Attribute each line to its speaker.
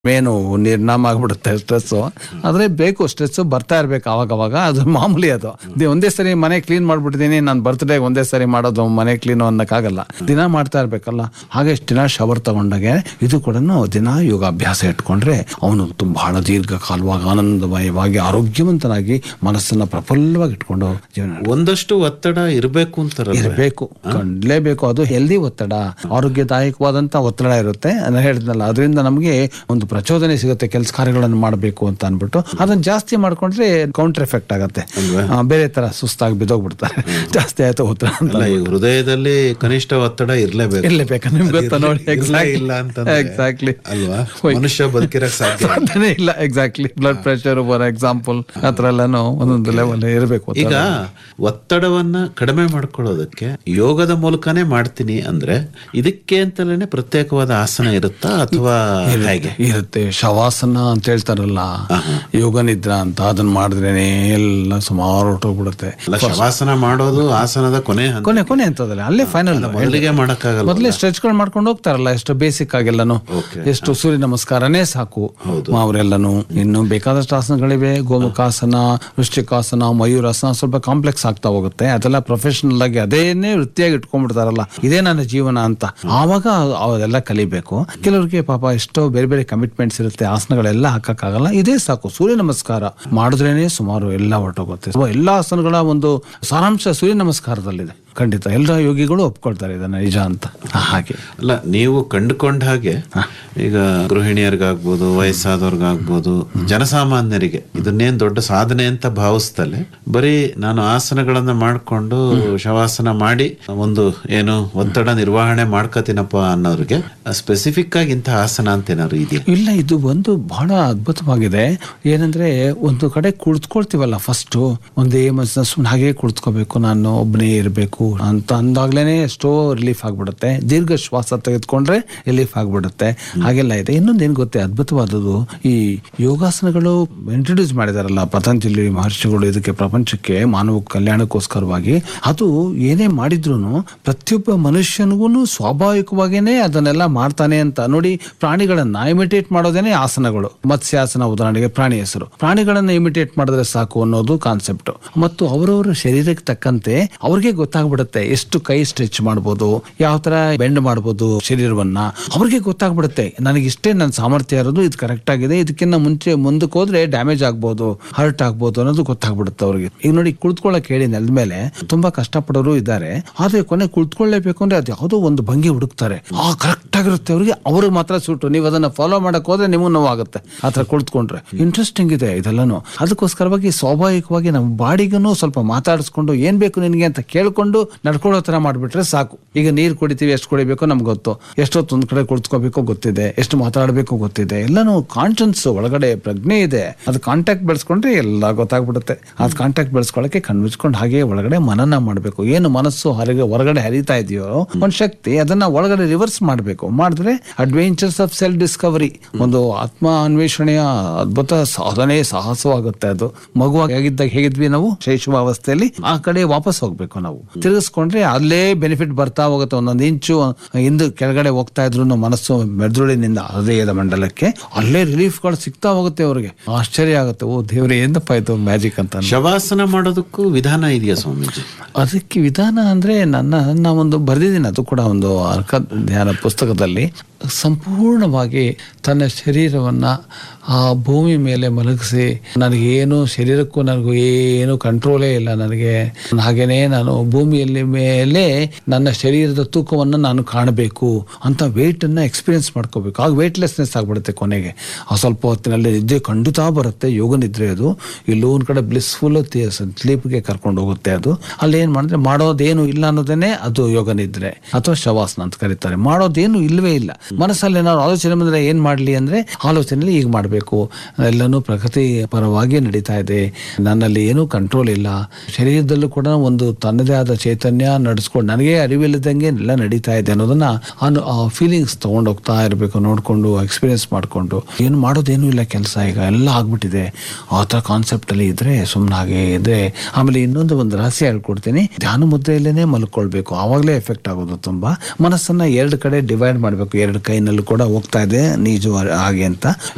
Speaker 1: Main ನಿರ್ನಾಮ ಆಗ್ಬಿಡುತ್ತೆ stress ಆದರೆ ಬೇಕು ಸ್ಟ್ರೆಸ್ಸು ಬರ್ತಾ ಇರ್ಬೇಕು ಅವಾಗ ಅವಾಗ ಅದು ಮಾಮೂಲಿ ಅದು ದಿ- ಒಂದೇ ಸರಿ ಮನೆ ಕ್ಲೀನ್ ಮಾಡ್ಬಿಟ್ಟಿದ್ದೀನಿ ನಾನು ಬರ್ತ್ಡೇ ಒಂದೇ ಸರಿ ಮಾಡೋದು ಮನೆ ಕ್ಲೀನು ಅನ್ನೋಕ್ಕಾಗಲ್ಲ ದಿನ ಮಾಡ್ತಾ ಇರ್ಬೇಕಲ್ಲ ಹಾಗೆ ಇಷ್ಟು ದಿನ ಶವರ್ ತಗೊಂಡಾಗೆ ಇದು ಕೂಡ ದಿನ ಯೋಗಾಭ್ಯಾಸ ಇಟ್ಕೊಂಡ್ರೆ ಅವನು ತುಂಬ ಬಹಳ ದೀರ್ಘಕಾಲವಾಗಿ ಆನಂದಮಯವಾಗಿ ಆರೋಗ್ಯವಂತನಾಗಿ ಮನಸ್ಸನ್ನ ಪ್ರಫುಲ್ಲವಾಗಿ ಇಟ್ಕೊಂಡು ಜೀವನ
Speaker 2: ಒಂದಷ್ಟು ಒತ್ತಡ ಇರಬೇಕು ಅಂತಾರಲ್ಲ
Speaker 1: ಇರಬೇಕು ಕಂಡ್ಲೇಬೇಕು ಅದು ಹೆಲ್ದಿ ಒತ್ತಡ ಆರೋಗ್ಯದಾಯಕವಾದಂತ ಒತ್ತಡ ಇರುತ್ತೆ ನಾನು ಹೇಳಿದ್ನಲ್ಲ ಅದರಿಂದ ನಮಗೆ ಒಂದು ಪ್ರಚೋದನೆ ಸಿಗುತ್ತೆ ಕೆಲಸ ಕಾರ್ಯಗಳನ್ನು ಮಾಡಬೇಕು ಅಂತ ಅನ್ಬಿಟ್ಟು ಅದನ್ನ ಜಾಸ್ತಿ ಮಾಡ್ಕೊಂಡ್ರೆ ಕೌಂಟರ್ ಎಫೆಕ್ಟ್ ಆಗತ್ತೆ ಆ, ಬೇರೆ ತರ ಸುಸ್ತಾಗಿ ಬಿದ್ದೋಗ್ಬಿಡ್ತಾರೆ ಜಾಸ್ತಿ ಆಯ್ತು ಒತ್ತಡ ಅಂತ
Speaker 2: ಅಲ್ಲ ಈ ಹೃದಯದಲ್ಲಿ ಕನಿಷ್ಠ ಒತ್ತಡ ಇರ್ಲೇಬೇಕು
Speaker 1: ಇರ್ಲೇಬೇಕಾ ನಿಮ್ಗೆ ಗೊತ್ತಾ ನೋಡಿ
Speaker 2: ಇರ್ಲೇ
Speaker 1: ಎಕ್ಸಾಕ್ಟ್ಲಿ
Speaker 2: ಇಲ್ಲ ಅಂತಂದ್ರೆ
Speaker 1: ಎಕ್ಸಾಕ್ಟ್ಲಿ
Speaker 2: ಅಲ್ವಾ ಮನುಷ್ಯ ಬದುಕಿರಕ್ ಸಾಧ್ಯ
Speaker 1: ಸಾಧ್ಯನೇ ಇಲ್ಲ exactly blood pressure for example ಆ ಥರ ಎಲ್ಲಾನು ಒಂದೊಂದು ಲೆವೆಲ್ ಇರಬೇಕು
Speaker 2: ಈಗ ಒತ್ತಡವನ್ನ ಕಡಿಮೆ ಮಾಡ್ಕೊಳ್ಳೋದಕ್ಕೆ ಯೋಗದ ಮೂಲಕನೇ ಮಾಡ್ತೀನಿ ಅಂದ್ರೆ ಇದಕ್ಕೆ ಅಂತಲೇ ಪ್ರತ್ಯೇಕವಾದ ಆಸನ ಇರುತ್ತಾ ಅಥವಾ ಹೇಗೆ
Speaker 1: ಇರುತ್ತೆ ಶವಾಸನ ಅಂತ ಹೇಳ್ತಾರಲ್ಲ ಯೋಗ ನಿದ್ರಾ ಅಂತ ಅದನ್ನ ಮಾಡಿದ್ರೇನೆ ಎಲ್ಲ ಸುಮಾರು ಹೊರಟೋಗ್ಬಿಡುತ್ತೆ
Speaker 2: ಅಲ್ಲ ಶವಾಸನ ಮಾಡೋದು ಆಸನದ ಕೊನೆ ಹಂತ
Speaker 1: ಕೊನೆ ಕೊನೆ ಅಂತದಲ್ಲ ಅಲ್ಲೇ ಫೈನಲ್
Speaker 2: ಮೊದಲಿಗೆ ಮಾಡಕ್ಕಾಗಲ್ಲ
Speaker 1: ಮೊದಲೇ ಸ್ಟ್ರೆಚ್ಗಳು ಮಾಡ್ಕೊಂಡು ಹೋಗ್ತಾರಲ್ಲ ಎಷ್ಟು ಬೇಸಿಕ್ ಆಗೆಲ್ಲನು
Speaker 2: Okay.
Speaker 1: ಎಷ್ಟು ಸೂರ್ಯ ನಮಸ್ಕಾರನೇ ಸಾಕು ಅವರೆಲ್ಲನು ಇನ್ನು ಬೇಕಾದಷ್ಟು ಆಸನಗಳಿವೆ ಗೋಮುಖಾಸನ ವೃಶ್ಚಿಕಾಸನ ಮಯೂರಾಸನ ಸ್ವಲ್ಪ ಕಾಂಪ್ಲೆಕ್ಸ್ ಆಗ್ತಾ ಹೋಗುತ್ತೆ ಅದೆಲ್ಲ ಪ್ರೊಫೆಷನಲ್ ಆಗಿ ಅದೇನೇ ವೃತ್ತಿಯಾಗಿ ಇಟ್ಕೊಂಡ್ಬಿಡ್ತಾರಲ್ಲ ಇದೇ ನನ್ನ ಜೀವನ ಅಂತ ಆವಾಗ ಅವೆಲ್ಲ ಕಲಿಬೇಕು ಕೆಲವರಿಗೆ ಪಾಪ ಎಷ್ಟೋ ಬೇರೆ ಬೇರೆ ಕಮಿಟ್ಮೆಂಟ್ಸ್ ಇರುತ್ತೆ ಆಸನಗಳೆಲ್ಲ ಹಾಕಕ್ಕಾಗಲ್ಲ ಇದೇ ಸಾಕು ಸೂರ್ಯ ನಮಸ್ಕಾರ ಮಾಡಿದ್ರೇನೆ ಸುಮಾರು ಎಲ್ಲ ಹೊರಟೋಗುತ್ತೆ So, ಎಲ್ಲ ಆಸನಗಳ ಒಂದು ಸಾರಾಂಶ ಸೂರ್ಯ ನಮಸ್ಕಾರದಲ್ಲಿದೆ ಖಂಡಿತ ಎಲ್ಲ ಯೋಗಿಗಳು ಒಪ್ಕೊಳ್ತಾರೆ ಇದನ್ನ ನಿಜ ಅಂತ ಹಾಗೆ
Speaker 2: ಅಲ್ಲ ನೀವು ಕಂಡುಕೊಂಡ ಹಾಗೆ ಈಗ ಗೃಹಿಣಿಯರಿಗಾಗ್ಬೋದು ವಯಸ್ಸಾದವ್ರಿಗಾಗ್ಬೋದು ಜನಸಾಮಾನ್ಯರಿಗೆ ಇದನ್ನೇನ್ ದೊಡ್ಡ ಸಾಧನೆ ಅಂತ ಭಾವಿಸ್ತಲೆ ಬರೀ ನಾನು ಆಸನಗಳನ್ನ ಮಾಡ್ಕೊಂಡು ಶವಾಸನ ಮಾಡಿ ಒಂದು ಏನು ಒತ್ತಡ ನಿರ್ವಹಣೆ ಮಾಡ್ಕೋತೀನಪ್ಪ ಅನ್ನೋರಿಗೆ ಸ್ಪೆಸಿಫಿಕ್ ಆಗಿ ಇಂಥ ಆಸನ ಅಂತ ಏನಾದ್ರು ಇದೆಯಾ
Speaker 1: ಇಲ್ಲ ಇದು ಒಂದು ಬಹಳ ಅದ್ಭುತವಾಗಿದೆ ಏನಂದ್ರೆ ಒಂದು ಕಡೆ ಕುಳಿತುಕೊಳ್ತೀವಲ್ಲ ಫಸ್ಟ್ ಒಂದೇ ಮನಸ್ಸಿನ ಸುಮ್ಮನೆ ಹಾಗೆ ಕುಳಿತುಕೋಬೇಕು ನಾನು ಒಬ್ಬನೇ ಇರಬೇಕು ಅಂತ ಅಂದಾಗ್ಲೇನೆ ಎಷ್ಟೋ ರಿಲೀಫ್ ಆಗ್ಬಿಡುತ್ತೆ ದೀರ್ಘ ಶ್ವಾಸ ತೆಗೆದುಕೊಂಡ್ರೆ ರಿಲೀಫ್ ಆಗ್ಬಿಡುತ್ತೆ ಹಾಗೆಲ್ಲ ಇದೆ ಇನ್ನೊಂದು ಏನ್ ಗೊತ್ತೇ ಅದ್ಭುತವಾದದ್ದು ಈ ಯೋಗಾಸನಗಳು ಇಂಟ್ರೊಡ್ಯೂಸ್ ಮಾಡಿದಾರಲ್ಲ ಪತಂಜಲಿ ಮಹರ್ಷಿಗಳು ಇದಕ್ಕೆ ಪ್ರಪಂಚಕ್ಕೆ ಮಾನವ ಕಲ್ಯಾಣಕ್ಕೋಸ್ಕರವಾಗಿ ಅದು ಏನೇ ಮಾಡಿದ್ರು ಪ್ರತಿಯೊಬ್ಬ ಮನುಷ್ಯನಿಗೂ ಸ್ವಾಭಾವಿಕವಾಗಿಯೇ ಅದನ್ನೆಲ್ಲ ಮಾಡ್ತಾನೆ ಅಂತ ನೋಡಿ ಪ್ರಾಣಿಗಳನ್ನ ಇಮಿಟೇಟ್ ಮಾಡೋದೇನೆ ಆಸನಗಳು ಮತ್ಸ್ಯಾಸನ ಉದಾಹರಣೆಗೆ ಪ್ರಾಣಿ ಹೆಸರು ಪ್ರಾಣಿಗಳನ್ನ ಇಮಿಟೇಟ್ ಮಾಡಿದ್ರೆ ಸಾಕು ಅನ್ನೋದು ಕಾನ್ಸೆಪ್ಟ್ ಮತ್ತು ಅವರವರ ಶರೀರಕ್ಕೆ ತಕ್ಕಂತೆ ಅವ್ರಿಗೆ ಗೊತ್ತಾಗ್ಬಿಡುತ್ತೆ ಎಷ್ಟು ಕೈ ಸ್ಟ್ರೆಚ್ ಮಾಡ್ಬೋದು ಯಾವ ತರ ಬೆಂಡ್ ಮಾಡ್ಬೋದು ಶರೀರವನ್ನ ಅವ್ರಿಗೆ ಗೊತ್ತಾಗ್ಬಿಡುತ್ತೆ ನನಗೆ ಇಷ್ಟೇ ನನ್ನ ಸಾಮರ್ಥ್ಯ ಇರೋದು ಇದು ಕರೆಕ್ಟ್ ಆಗಿದೆ ಇದಕ್ಕಿಂತ ಮುಂಚೆ ಮುಂದಕ್ಕೆ ಹೋದ್ರೆ ಡ್ಯಾಮೇಜ್ ಆಗ್ಬೋದು ಹರ್ಟ್ ಆಗ್ಬೋದು ಅನ್ನೋದು ಗೊತ್ತಾಗ್ಬಿಡುತ್ತೆ ಅವ್ರಿಗೆ ಈಗ ನೋಡಿ ಕುಳಿತುಕೊಳ್ಳಕ್ ಹೇಳಿ ನೆಲದ ಮೇಲೆ ತುಂಬಾ ಕಷ್ಟಪಡೋರು ಇದ್ದಾರೆ ಆದ್ರೆ ಕೊನೆ ಕುಳಿತುಕೊಳ್ಳೇಬೇಕು ಅಂದ್ರೆ ಅದು ಯಾವುದೋ ಒಂದು ಭಂಗಿ ಹುಡುಕ್ತಾರೆ ಆ ಕರೆಕ್ಟ್ ಆಗಿರುತ್ತೆ ಅವ್ರಿಗೆ ಅವ್ರಿಗೆ ಮಾತ್ರ ಸೂಟು ನೀವು ಅದನ್ನ ಫಾಲೋ ಮಾಡಕ್ ಹೋದ್ರೆ ನಿಮಗೂ ನೋವಾಗುತ್ತೆ ಆತರ ಕುಳಿತುಕೊಂಡ್ರೆ ಇಂಟ್ರೆಸ್ಟಿಂಗ್ ಇದೆ ಇದೆಲ್ಲನು ಅದಕ್ಕೋಸ್ಕರವಾಗಿ ಸ್ವಾಭಾವಿಕವಾಗಿ ನಮ್ಮ ಬಾಡಿಗೂ ಸ್ವಲ್ಪ ಮಾತಾಡಿಸ್ಕೊಂಡು ಏನ್ ಬೇಕು ನಿನಗೆ ಅಂತ ಕೇಳ್ಕೊಂಡು ನಡ್ಕೊಳ್ಳೋ ತರ ಮಾಡ್ಬಿಟ್ರೆ ಸಾಕು ಈಗ ನೀರು ಕುಡಿತೀವಿ ಎಷ್ಟು ಕುಡಿಬೇಕು ನಮ್ಗೆ ಗೊತ್ತು ಎಷ್ಟೊತ್ತು ಒಂದ್ ಕಡೆ ಕುಳಿತುಕೋಬೇಕು ಗೊತ್ತಿದೆ ಎಷ್ಟು ಮಾತಾಡಬೇಕು ಗೊತ್ತಿದೆ ಎಲ್ಲಾನು ಕಾನ್ಶನ್ಸ್ ಒಳಗಡೆ ಪ್ರಜ್ಞೆ ಇದೆ ಅದು ಕಾಂಟ್ಯಾಕ್ಟ್ ಬೆಳೆಸ್ಕೊಂಡ್ರೆ ಎಲ್ಲ ಗೊತ್ತಾಗ್ಬಿಡುತ್ತೆ ಅದು ಕಾಂಟ್ಯಾಕ್ಟ್ ಬೆಳೆಸ್ಕೊಳ್ಳೋಕೆ ಕಣ್ಮುಚ್ಕೊಂಡು ಹಾಗೆ ಒಳಗಡೆ ಮನನ ಮಾಡಬೇಕು ಏನು ಮನಸ್ಸು ಹೊರಗೆ ಹೊರಗಡೆ ಹರಿತಾ ಇದೆಯೋ ಒಂದ್ ಶಕ್ತಿ ಅದನ್ನ ಒಳಗಡೆ ರಿವರ್ಸ್ ಮಾಡಬೇಕು ಮಾಡಿದ್ರೆ ಅಡ್ವೆಂಚರ್ಸ್ ಆಫ್ ಸೆಲ್ಫ್ ಡಿಸ್ಕವರಿ ಒಂದು ಆತ್ಮ ಅನ್ವೇಷಣೆಯ ಅದ್ಭುತ ಸಾಧನೆ ಸಾಹಸವಾಗುತ್ತೆ ಅದು ಮಗುವಾಗಿ ಆಗಿದ್ದಾಗ ಹೇಗಿದ್ವಿ ನಾವು ಶೈಶವಾವಸ್ಥೆಯಲ್ಲಿ ಆ ಕಡೆ ವಾಪಸ್ ಹೋಗ್ಬೇಕು ನಾವು ತಿರುಗಿಸ್ಕೊಂಡ್ರೆ ಅಲ್ಲೇ ಬೆನಿಫಿಟ್ ಬರ್ತಾ ಹೋಗುತ್ತೆ ಒಂದೊಂದು ಇಂಚು ಹಿಂದೆ ಕೆಳಗಡೆ ಹೋಗ್ತಾ ಇದ್ರು ಮನಸ್ಸು ಮೆದುಳಿನಿಂದ ಹೃದಯದ ಮಂಡಲಕ್ಕೆ ಅಲ್ಲೇ ರಿಲೀಫ್ಗಳು ಸಿಗ್ತಾ ಹೋಗುತ್ತೆ ಅವ್ರಿಗೆ ಆಶ್ಚರ್ಯ ಆಗುತ್ತೆ ಓ ದೇವ್ರೆ ಏನಪ್ಪ ಇದು ಮ್ಯಾಜಿಕ್ ಅಂತ
Speaker 2: ಶವಾಸನ ಮಾಡೋದಕ್ಕೂ ವಿಧಾನ ಇದೆಯಾ ಸ್ವಾಮೀಜಿ
Speaker 1: ಅದಕ್ಕೆ ವಿಧಾನ ಅಂದ್ರೆ ನನ್ನ ನನ್ನ ಒಂದು ಬರೆದಿದ್ದೀನಿ ಅದು ಕೂಡ ಒಂದು ಅರ್ಕ ಧ್ಯಾನ ಪುಸ್ತಕದಲ್ಲಿ ಸಂಪೂರ್ಣವಾಗಿ ತನ್ನ ಶರೀರವನ್ನ ಆ ಭೂಮಿ ಮೇಲೆ ಮಲಗಿಸಿ ನನಗೇನು ಶರೀರಕ್ಕೂ ನನಗೂ ಏನು ಕಂಟ್ರೋಲೇ ಇಲ್ಲ ನನಗೆ ಹಾಗೇನೆ ನಾನು ಭೂಮಿಯಲ್ಲಿ ಮೇಲೆ ನನ್ನ ಶರೀರದ ತೂಕವನ್ನು ನಾನು ಕಾಣಬೇಕು ಅಂತ weight ಅನ್ನ ಎಕ್ಸ್ಪೀರಿಯನ್ಸ್ ಮಾಡ್ಕೋಬೇಕು ಆಗ ವೆಯ್ಟ್ಲೆಸ್ನೆಸ್ ಆಗ್ಬಿಡುತ್ತೆ ಕೊನೆಗೆ ಆ ಸ್ವಲ್ಪ ಹೊತ್ತಿನಲ್ಲಿ ನಿದ್ದೆ ಖಂಡಿತ ಬರುತ್ತೆ ಯೋಗ ನಿದ್ರೆ ಅದು ಇಲ್ಲೂ ಒಂದ್ ಕಡೆ ಬ್ಲಿಸ್ಫುಲ್ ಸ್ಲೀಪ್ಗೆ ಕರ್ಕೊಂಡು ಹೋಗುತ್ತೆ ಅದು ಅಲ್ಲಿ ಏನ್ ಮಾಡಿದ್ರೆ ಮಾಡೋದೇನು ಇಲ್ಲ ಅನ್ನೋದೇನೆ ಅದು ಯೋಗ ನಿದ್ರೆ ಅಥವಾ ಶವಾಸನ ಅಂತ ಕರೀತಾರೆ ಮಾಡೋದೇನು ಇಲ್ವೇ ಇಲ್ಲ ಮನಸ್ಸಲ್ಲಿ ಏನಾದ್ರು ಆಲೋಚನೆ ಬಂದ್ರೆ ಏನ್ ಮಾಡ್ಲಿ ಅಂದ್ರೆ ಆಲೋಚನೆಯಲ್ಲಿ ಈಗ ಮಾಡಬೇಕು ಎಲ್ಲನೂ ಪ್ರಗತಿ ಪರವಾಗಿ ನಡೀತಾ ಇದೆ ನನ್ನಲ್ಲಿ ಏನೂ ಕಂಟ್ರೋಲ್ ಇಲ್ಲ ಶರೀರದಲ್ಲೂ ಕೂಡ ಒಂದು ತನ್ನದೇ ಆದ ಚೈತನ್ಯ ನಡೆಸ್ಕೊಂಡು ನನಗೆ ಅರಿವಿಲ್ಲದಂಗೆ ಎಲ್ಲ ನಡೀತಾ ಇದೆ ಅನ್ನೋದನ್ನ ಅನು- ಆ ಫೀಲಿಂಗ್ಸ್ ತಗೊಂಡೋಗ್ತಾ ಇರಬೇಕು ನೋಡ್ಕೊಂಡು ಎಕ್ಸ್ಪೀರಿಯನ್ಸ್ ಮಾಡ್ಕೊಂಡು ಏನು ಮಾಡೋದೇನು ಇಲ್ಲ ಕೆಲಸ ಈಗ ಎಲ್ಲ ಆಗ್ಬಿಟ್ಟಿದೆ ಆ ಥರ ಕಾನ್ಸೆಪ್ಟ್ ಅಲ್ಲಿ ಇದ್ರೆ ಸುಮ್ಮನೆ ಹಾಗೆ ಇದ್ರೆ ಆಮೇಲೆ ಇನ್ನೊಂದು ಒಂದು ರಹಸ್ಯ ಹೇಳ್ಕೊಡ್ತೀನಿ ಧ್ಯಾನ ಮುದ್ರೆಯಲ್ಲೇನೆ ಮಲ್ಕೊಳ್ಬೇಕು ಆವಾಗಲೇ ಎಫೆಕ್ಟ್ ಆಗೋದು ತುಂಬಾ ಮನಸ್ಸನ್ನ ಎರಡು ಕಡೆ ಡಿವೈಡ್ ಮಾಡಬೇಕು ಎರಡು ಕೈನಲ್ಲೂ ಕೂಡ ಹೋಗ್ತಾ ಇದೆ ನೀಜು ಹಾಗೆ ಅಂತ